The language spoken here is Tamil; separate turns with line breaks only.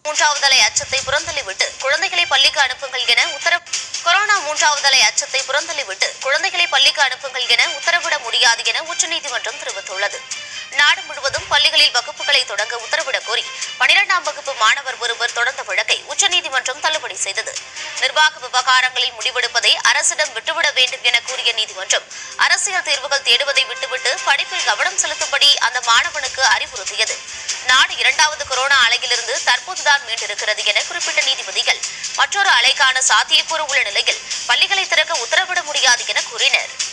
மூன்றாவது அலை அச்சத்தை புறந்தள்ளிவிட்டு குழந்தைகளை பள்ளிக்கு அனுப்புங்கள் என உத்தரவு கொரோனா மூன்றாவது அலை அச்சத்தை புறந்தள்ளிவிட்டு குழந்தைகளை பள்ளிக்கு அனுப்புங்கள் என உத்தரவிட முடியாது என உச்சநீதிமன்றம் தெரிவித்துள்ளது நாடு முழுவதும் பள்ளிகளில் வகுப்புகளை தொடங்க உத்தரவிடக் கோரி பனிரெண்டாம் வகுப்பு மாணவர் ஒருவர் தொடர்ந்த வழக்கை உச்சநீதிமன்றம் தள்ளுபடி செய்தது நிர்வாக விவகாரங்களில் முடிவெடுப்பதை அரசிடம் விட்டுவிட வேண்டும் என கூறிய நீதிமன்றம் அரசியல் தீர்வுகள் தேடுவதை விட்டுவிட்டு படிப்பில் கவனம் செலுத்தும்படி அந்த மாணவனுக்கு அறிவுறுத்தியது நாடு இரண்டாவது கொரோனா அலையிலிருந்து தற்போதுதான் மீண்டிருக்கிறது என குறிப்பிட்ட நீதிபதிகள் மற்றொரு அலைக்கான சாத்தியக்கூறு உள்ள நிலையில் பள்ளிகளை திறக்க உத்தரவிட முடியாது என கூறினர்